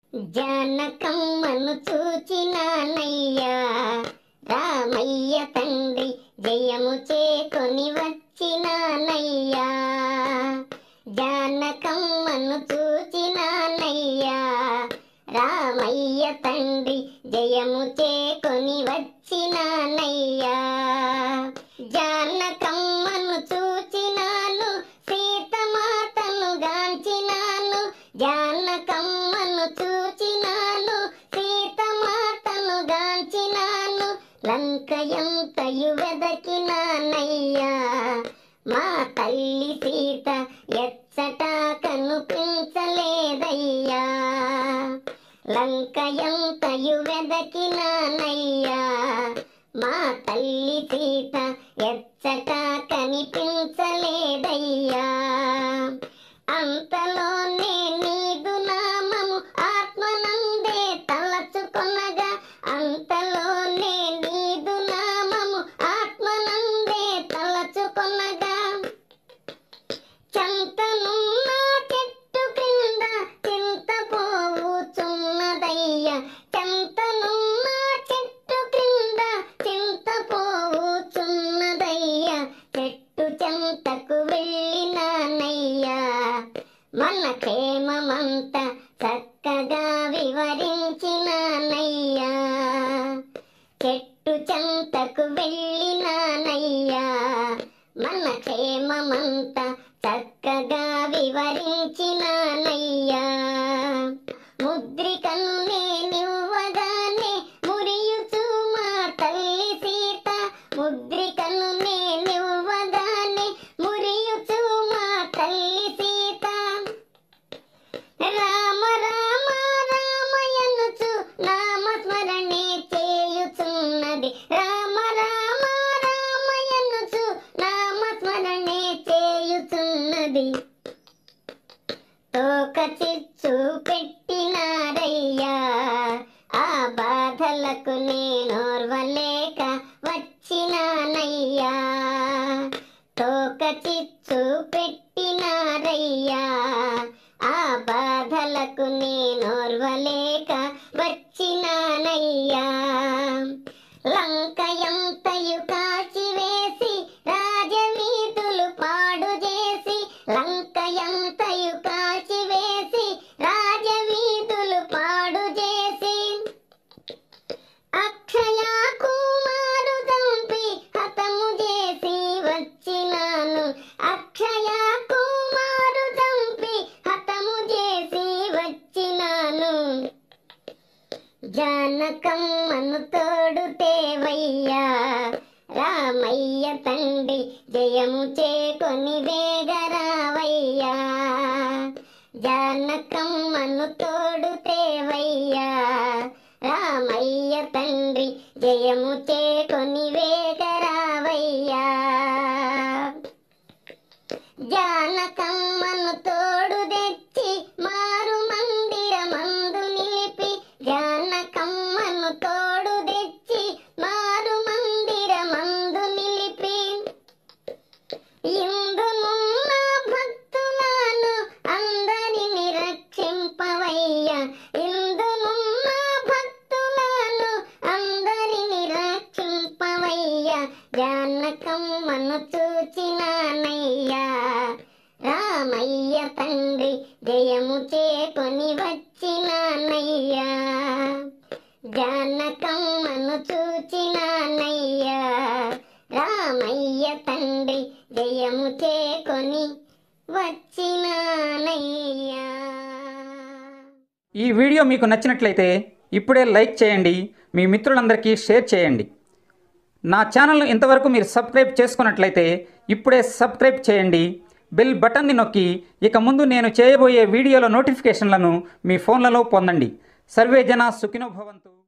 జానకమ్మను చూచినానయ్యా రామయ్య తండ్రి జయము చేకొని వచ్చినానయ్యా జానకమ్మను చూచినానయ్యా రామయ్య తండ్రి జయము చేకొని వచ్చినానయ్యా జానకమ్మను చూచినాను సీతమాతను గాంచినాను జానకమ్మను చూచినాను సీతమాతను గాంచినాను లంకయంతయు వెదకినానయ్యా మా తల్లి సీత ఎచ్చట కనిపించలేదయ్యా లంకయంతయు వెదకినానయ్యా మా తల్లి సీత ఎచ్చట కనిపించలేదయ్యా అంతలోనే నీదు నామము ఆత్మనందే తలచుకొనగా అంతలోనే నీదు నామము ఆత్మనందే తలచుకొనగా చంతనున్న చెట్టు క్రింద చింతపోవుచున్నదయ్యా చంతనున్న చెట్టు క్రింద చింతపోవుచున్నదయ్యా చెట్టు చెంతకు వెళ్ళినానయ్యా మన క్షేమమంత చక్కగా వివరించినానయ్యా చెట్టు చెంతకు వెళ్ళినానయ్యా మన క్షేమమంత చక్కగా వివరించినానయ్యా ముద్రికను నేనివ్వగానే మురియుచు మా తల్లి సీత ముద్రికను నేనివ్వగానే మురియుచు మా తల్లి సీత రామ రామ రామయనుచు నామస్మరణే చేయుచున్నది రామ రామ రామయనుచు నామస్మరణే చేయుచున్నది తోక చిచ్చు పెట్టినారయ్యా ఆ బాధలకు నేనోర్వలేక వచ్చినానయ్యా తోక చిచ్చు పెట్టినారయ్యా ఆ బాధలకు నేనోర్వలేక వచ్చినానయ్యా లంకయంతయు కాచివేసి రాజవీధులు పాడు చేసి లంకయంతయు కాచివేసి రాజవీధులు పాడు చేసి అక్షయ కుమారు దంపి హతము చేసి వచ్చినాను అక్షయ కుమారు దంపి హతము చేసి వచ్చినాను జానకమ్మను తోడు తేవయ్యా రామయ్య తండ్రి జయము చేకొని వేగరావయ్యా జానకమ్మను తోడు తేవయ్యా రామయ్య తండ్రి జయము చేకొని వేగరావయ్యా జానకమ్మను తోడు తెచ్చి మారు మందిరమందు నిలిపి జానకమ్మను తోడు తెచ్చి మారు మందిరమందు నిలిపి ఇందునున్న భక్తులను అందరిని రక్షింపవయ్యా ఇందునున్న భక్తులను అందరిని రక్షింపవయ్యా జానకమ్మను చూచినానయ్యా రామయ్య తండ్రి జయము చేకొని వచ్చినానయ్యా జానకమ్మను చూచినానయ్యా రామయ్య తండ్రి జయము చేకొని వచ్చినానయ్యా ఈ వీడియో మీకు నచ్చినట్లయితే ఇప్పుడే లైక్ చేయండి మీ మిత్రులందరికీ షేర్ చేయండి నా ఛానల్ను ఇంతవరకు మీరు సబ్స్క్రైబ్ చేసుకున్నట్లయితే ఇప్పుడే సబ్స్క్రైబ్ చేయండి బెల్ బటన్ని నొక్కి ఇక ముందు నేను చేయబోయే వీడియోల నోటిఫికేషన్లను మీ ఫోన్లలో పొందండి సర్వే జన సుఖినో భవంతు